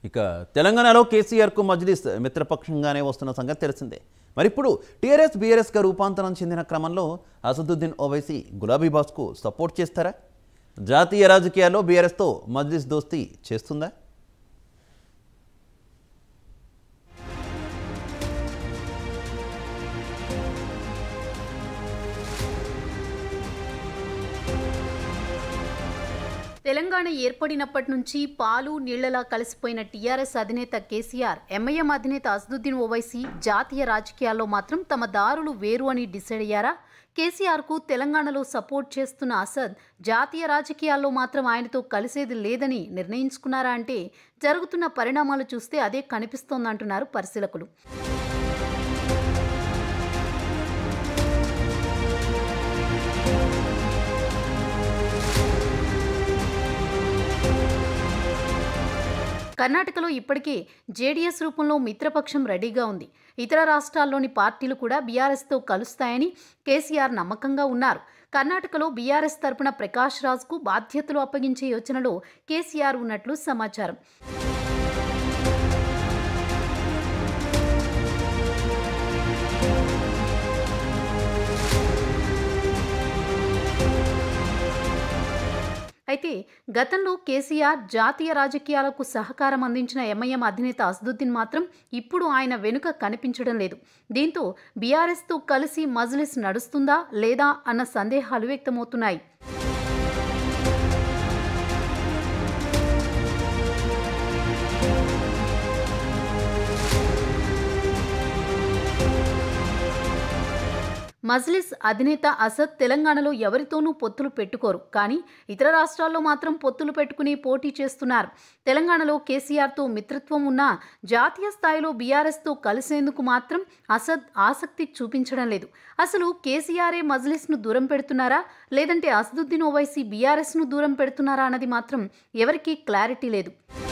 ఇక తెలంగాణలో కేసీఆర్కు మజ్లిస్ మిత్రపక్షంగానే వస్తున్న సంగతి తెలిసిందే మరి ఇప్పుడు టీఆర్ఎస్ బీఆర్ఎస్గా రూపాంతరం చెందిన క్రమంలో అసదుద్దీన్ ఓవైసీ గులాబీ బాస్కు సపోర్ట్ చేస్తారా జాతీయ రాజకీయాల్లో బీఆర్ఎస్తో మజ్లిస్ దోస్తీ చేస్తుందా తెలంగాణ ఏర్పడినప్పటి నుంచి పాలు నీళ్లలా కలిసిపోయిన టీఆర్ఎస్ అధినేత కేసీఆర్ ఎంఐఎం అధినేత అసదుద్దీన్ ఓవైసీ జాతీయ రాజకీయాల్లో మాత్రం తమ దారులు వేరు అని డిసైడ్ అయ్యారా కేసీఆర్కు తెలంగాణలో సపోర్ట్ చేస్తున్న అసద్ జాతీయ రాజకీయాల్లో మాత్రం ఆయనతో కలిసేది లేదని నిర్ణయించుకున్నారా అంటే జరుగుతున్న పరిణామాలు చూస్తే అదే కనిపిస్తోందంటున్నారు పరిశీలకులు కర్ణాటకలో ఇప్పటికే జేడీఎస్ రూపంలో మిత్రపక్షం రెడీగా ఉంది ఇతర రాష్ట్రాల్లోని పార్టీలు కూడా బీఆర్ఎస్తో కలుస్తాయని కేసీఆర్ నమ్మకంగా ఉన్నారు కర్ణాటకలో బీఆర్ఎస్ తరపున ప్రకాష్ రాజ్కు బాధ్యతలు అప్పగించే యోచనలో కేసీఆర్ ఉన్నట్లు సమాచారం అయితే గతంలో కేసీఆర్ జాతీయ రాజకీయాలకు సహకారం అందించిన ఎంఐఎం అధినేత అసదుద్దీన్ మాత్రం ఇప్పుడు ఆయన వెనుక కనిపించడం లేదు దీంతో బీఆర్ఎస్తో కలిసి మజ్లిస్ నడుస్తుందా లేదా అన్న సందేహాలు వ్యక్తమవుతున్నాయి మజ్లిస్ అధినేత అసద్ తెలంగాణలో ఎవరితోనూ పొత్తులు పెట్టుకోరు కానీ ఇతర రాష్ట్రాల్లో మాత్రం పొత్తులు పెట్టుకుని పోటీ చేస్తున్నారు తెలంగాణలో కేసీఆర్తో మిత్రత్వం ఉన్నా జాతీయ స్థాయిలో బీఆర్ఎస్తో కలిసేందుకు మాత్రం అసద్ ఆసక్తి చూపించడం లేదు అసలు కేసీఆరే మజ్లిస్ను దూరం పెడుతున్నారా లేదంటే అసదుద్దీన్ ఓవైసీ బీఆర్ఎస్ను దూరం పెడుతున్నారా అన్నది మాత్రం ఎవరికీ క్లారిటీ లేదు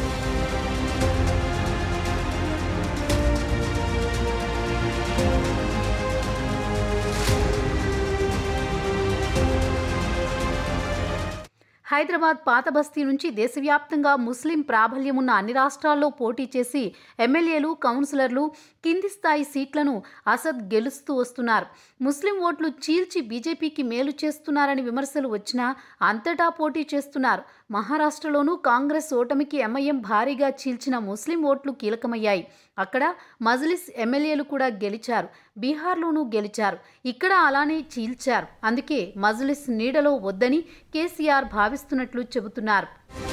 హైదరాబాద్ పాత బస్తీ నుంచి దేశవ్యాప్తంగా ముస్లిం ప్రాబల్యం ఉన్న అన్ని రాష్ట్రాల్లో పోటీ చేసి ఎమ్మెల్యేలు కౌన్సిలర్లు కింది స్థాయి సీట్లను అసద్ గెలుస్తూ వస్తున్నారు ముస్లిం ఓట్లు చీల్చి బీజేపీకి మేలు చేస్తున్నారని విమర్శలు వచ్చినా అంతటా పోటీ చేస్తున్నారు మహారాష్ట్రలోనూ కాంగ్రెస్ ఓటమికి ఎంఐఎం భారీగా చీల్చిన ముస్లిం ఓట్లు కీలకమయ్యాయి అక్కడ మజ్లిస్ ఎమ్మెల్యేలు కూడా గెలిచారు బీహార్లోనూ గెలిచారు ఇక్కడ అలానే చీల్చారు అందుకే మజ్లిస్ నీడలో వద్దని కేసీఆర్ భావిస్తున్నట్లు చెబుతున్నారు